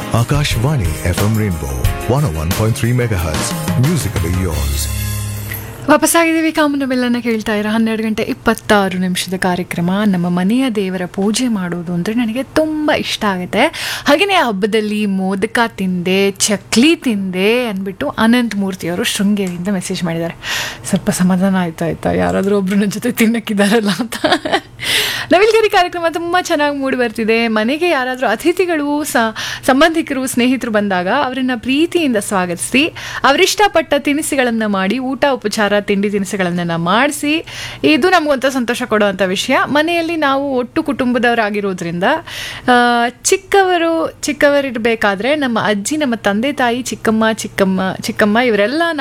Akashvani FM Rainbow 101.3 MHz. Musically yours. ವಾಪಸ್ಸಾಗಿದ್ದೀವಿ ಕಾಮನ ಬೆಲ್ಲನ ಕೇಳ್ತಾ ಇರೋ ಹನ್ನೆರಡು ಗಂಟೆ ಇಪ್ಪತ್ತಾರು ನಿಮಿಷದ ಕಾರ್ಯಕ್ರಮ ನಮ್ಮ ಮನೆಯ ದೇವರ ಪೂಜೆ ಮಾಡೋದು ಅಂದರೆ ನನಗೆ ತುಂಬ ಇಷ್ಟ ಆಗುತ್ತೆ ಹಾಗೆಯೇ ಹಬ್ಬದಲ್ಲಿ ಮೋದಕ ತಿಂದೆ ಚಕ್ಲಿ ತಿಂದೆ ಅಂದ್ಬಿಟ್ಟು ಅನಂತ್ ಮೂರ್ತಿಯವರು ಶೃಂಗೇರಿಯಿಂದ ಮೆಸೇಜ್ ಮಾಡಿದ್ದಾರೆ ಸ್ವಲ್ಪ ಸಮಾಧಾನ ಆಯ್ತಾ ಆಯ್ತಾ ಯಾರಾದರೂ ಒಬ್ರು ನನ್ನ ಜೊತೆ ತಿನ್ನಕ್ಕಿದ್ದಾರಲ್ಲ ಅಂತ ನವಿಲ್ಗರಿ ಕಾರ್ಯಕ್ರಮ ತುಂಬ ಚೆನ್ನಾಗಿ ಮೂಡಿ ಬರ್ತಿದೆ ಮನೆಗೆ ಯಾರಾದರೂ ಅತಿಥಿಗಳು ಸ ಸಂಬಂಧಿಕರು ಸ್ನೇಹಿತರು ಬಂದಾಗ ಅವರನ್ನ ಪ್ರೀತಿಯಿಂದ ಸ್ವಾಗತಿಸಿ ಅವರಿಷ್ಟಪಟ್ಟ ತಿನಿಸುಗಳನ್ನು ಮಾಡಿ ಊಟ ಉಪಚಾರ ತಿಂಡಿ ತಿನಿಸುಗಳನ್ನು ಮಾಡಿಸಿ ಇದು ನಮಗೊಂಥ ಸಂತೋಷ ಕೊಡುವಂಥ ವಿಷಯ ಮನೆಯಲ್ಲಿ ನಾವು ಒಟ್ಟು ಕುಟುಂಬದವರಾಗಿರೋದ್ರಿಂದ ಆ, ಚಿಕ್ಕವರು ಚಿಕ್ಕವರಿರಬೇಕಾದ್ರೆ ನಮ್ಮ ಅಜ್ಜಿ ನಮ್ಮ ತಂದೆ ತಾಯಿ ಚಿಕ್ಕಮ್ಮ ಚಿಕ್ಕಮ್ಮ ಚಿಕ್ಕಮ್ಮ ಇವರೆಲ್ಲ